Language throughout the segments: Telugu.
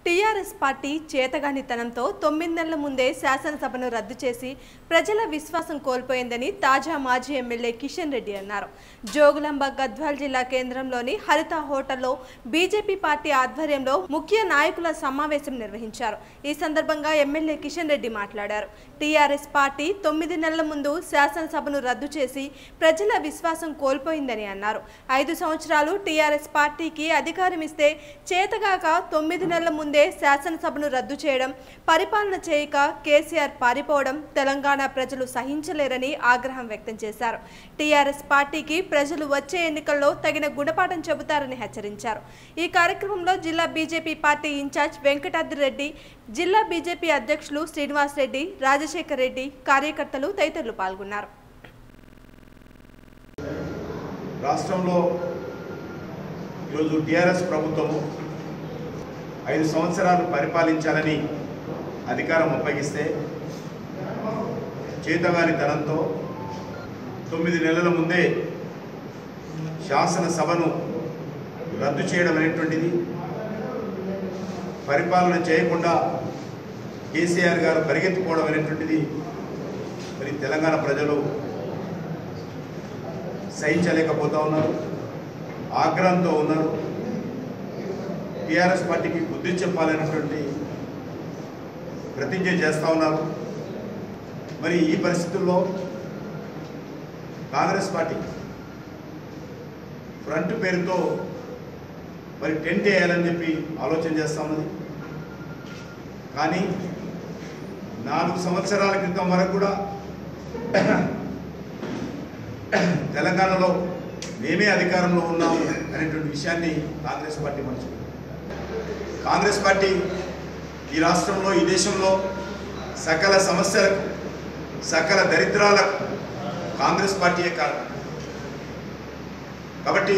టీఆర్ఎస్ పార్టీ చేతగానితనంతో తొమ్మిది నెలల ముందే శాసనసభను రద్దు చేసి ప్రజల విశ్వాసం కోల్పోయిందని తాజా మాజీ ఎమ్మెల్యే కిషన్ రెడ్డి అన్నారు జోగులాంబ గద్వాల్ జిల్లా కేంద్రంలోని హరిత హోటల్లో బీజేపీ పార్టీ ఆధ్వర్యంలో ముఖ్య నాయకుల సమావేశం నిర్వహించారు ఈ సందర్భంగా ఎమ్మెల్యే కిషన్ రెడ్డి మాట్లాడారు టీఆర్ఎస్ పార్టీ తొమ్మిది నెలల ముందు శాసనసభను రద్దు చేసి ప్రజల విశ్వాసం కోల్పోయిందని అన్నారు ఐదు సంవత్సరాలు టీఆర్ఎస్ పార్టీకి అధికారం ఇస్తే చేతగాక తొమ్మిది నెలల ముందే శాసనసభను రద్దు చేయడం పరిపాలన చేయక కేసీఆర్ పారిపోవడం తెలంగాణ ప్రజలు సహించలేరని ఆగ్రహం వ్యక్తం చేశారు టీఆర్ఎస్ పార్టీకి ప్రజలు వచ్చే ఎన్నికల్లో తగిన గుణపాఠం చెబుతారని హెచ్చరించారు ఈ కార్యక్రమంలో జిల్లా BJP party in-charge Venkatadri Reddy జిల్లా బీజేపీ అధ్యక్షులు శ్రీనివాస్ రెడ్డి రాజశేఖర్ రెడ్డి కార్యకర్తలు తదితరులు పాల్గొన్నారు రాష్ట్రంలో ఈరోజు టీఆర్ఎస్ ప్రభుత్వము ఐదు సంవత్సరాలు పరిపాలించాలని అధికారం అప్పగిస్తే చేతగాని తనంతో తొమ్మిది నెలల ముందే శాసనసభను రద్దు చేయడం అనేటువంటిది పరిపాలన చేయకుండా కేసీఆర్ గారు పరిగెత్తుకోవడం అనేటువంటిది మరి తెలంగాణ ప్రజలు సహించలేకపోతా ఉన్నారు ఆగ్రహంతో ఉన్నారు టీఆర్ఎస్ పార్టీకి బుద్ధి చెప్పాలనేటువంటి ప్రతిజ్ఞ చేస్తూ ఉన్నారు మరి ఈ పరిస్థితుల్లో కాంగ్రెస్ పార్టీ ఫ్రంట్ పేరుతో మరి టెంట్ వేయాలని చెప్పి ఆలోచన చేస్తా ఉన్నది కానీ నాలుగు సంవత్సరాల క్రితం వరకు కూడా తెలంగాణలో మేమే అధికారంలో ఉన్నాము అనేటువంటి విషయాన్ని కాంగ్రెస్ పార్టీ మర్చిపోయింది కాంగ్రెస్ పార్టీ ఈ రాష్ట్రంలో ఈ దేశంలో సకల సమస్యలకు సకల దరిద్రాలకు కాంగ్రెస్ పార్టీయే కారణం కాబట్టి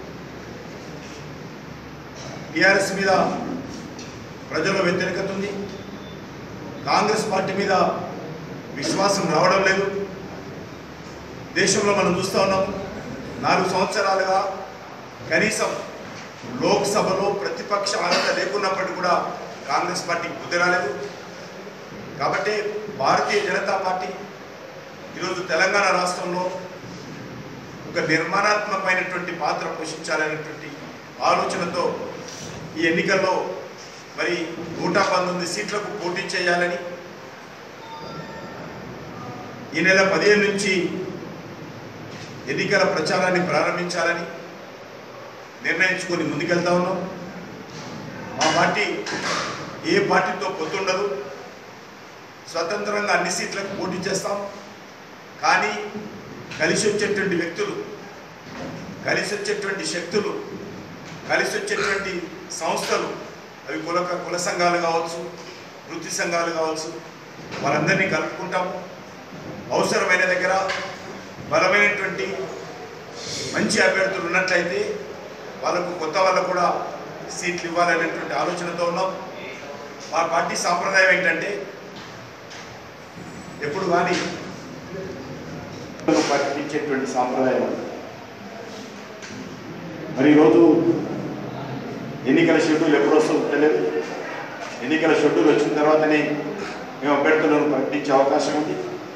టీఆర్ఎస్ మీద ప్రజల్లో వ్యతిరేకత ఉంది కాంగ్రెస్ పార్టీ మీద విశ్వాసం రావడం లేదు దేశంలో మనం చూస్తూ ఉన్నాం నాలుగు సంవత్సరాలుగా కనీసం లోక్సభలో ప్రతిపక్ష అర్హత లేకున్నప్పటికీ కూడా కాంగ్రెస్ పార్టీకి బుద్ధి రాలేదు కాబట్టి భారతీయ జనతా పార్టీ ఈరోజు తెలంగాణ రాష్ట్రంలో ఒక నిర్మాణాత్మకమైనటువంటి పాత్ర పోషించాలనేటువంటి ఆలోచనతో ఈ ఎన్నికల్లో మరి నూట పంతొమ్మిది సీట్లకు పోటీ చేయాలని ఈ నెల పదిహేను నుంచి ఎన్నికల ప్రచారాన్ని ప్రారంభించాలని నిర్ణయించుకొని ముందుకెళ్తా ఉన్నాం మా పార్టీ ఏ పార్టీతో పొత్తుండదు స్వతంత్రంగా అన్ని సీట్లకు పోటీ చేస్తాం కానీ కలిసి వచ్చేటువంటి వ్యక్తులు కలిసి వచ్చేటువంటి శక్తులు కలిసి వచ్చేటువంటి సంస్థలు అవి కుల కుల సంఘాలు కావచ్చు వృత్తి సంఘాలు కావచ్చు వాళ్ళందరినీ కలుపుకుంటాము అవసరమైన దగ్గర బలమైనటువంటి మంచి అభ్యర్థులు ఉన్నట్లయితే వాళ్ళకు కొత్త వాళ్ళకు కూడా సీట్లు ఇవ్వాలనేటువంటి ఆలోచనతో ఉన్నాం మా పార్టీ సాంప్రదాయం ఏంటంటే ఎప్పుడు కానీ పాటించేటువంటి సాంప్రదాయం మరి ఈరోజు ఎన్నికల షెడ్యూల్ ఎప్పుడు వస్తుందో తెలియదు ఎన్నికల షెడ్యూల్ వచ్చిన తర్వాతనే మేము అభ్యర్థులను ప్రకటించే అవకాశం ఉంది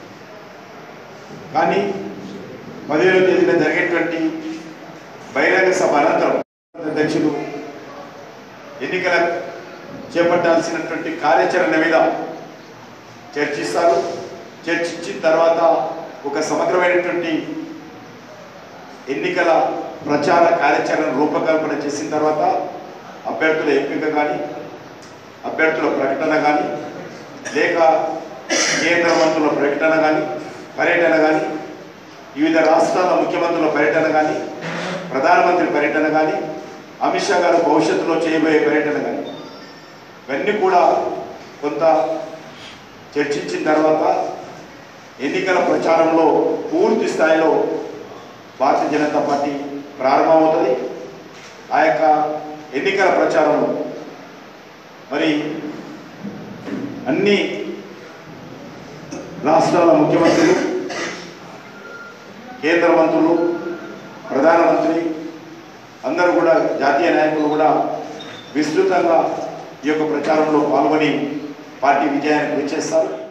కానీ పదిహేడవ తేదీన జరిగేటువంటి బహిరంగ సభ అనంతరం అధ్యక్షులు ఎన్నికల చేపట్టాల్సినటువంటి కార్యాచరణ మీద చర్చిస్తారు చర్చించిన తర్వాత ఒక సమగ్రమైనటువంటి ఎన్నికల ప్రచార కార్యాచరణ రూపకల్పన చేసిన తర్వాత అభ్యర్థుల ఎంపిక కానీ అభ్యర్థుల ప్రకటన కానీ లేక కేంద్ర మంత్రుల ప్రకటన కానీ పర్యటన కానీ వివిధ రాష్ట్రాల ముఖ్యమంత్రుల పర్యటన కానీ ప్రధానమంత్రి పర్యటన కానీ అమిత్ షా గారు భవిష్యత్తులో చేయబోయే పర్యటన కానీ ఇవన్నీ కూడా కొంత చర్చించిన తర్వాత ఎన్నికల ప్రచారంలో పూర్తి స్థాయిలో భారతీయ జనతా పార్టీ ప్రారంభమవుతుంది ఆ యొక్క ఎన్నికల ప్రచారంలో మరి అన్ని రాష్ట్రాల ముఖ్యమంత్రులు కేంద్ర మంత్రులు ప్రధానమంత్రి అందరూ కూడా జాతీయ నాయకులు కూడా విస్తృతంగా ఈ యొక్క ప్రచారంలో పాల్గొని పార్టీ విజయానికి కృషి చేస్తారు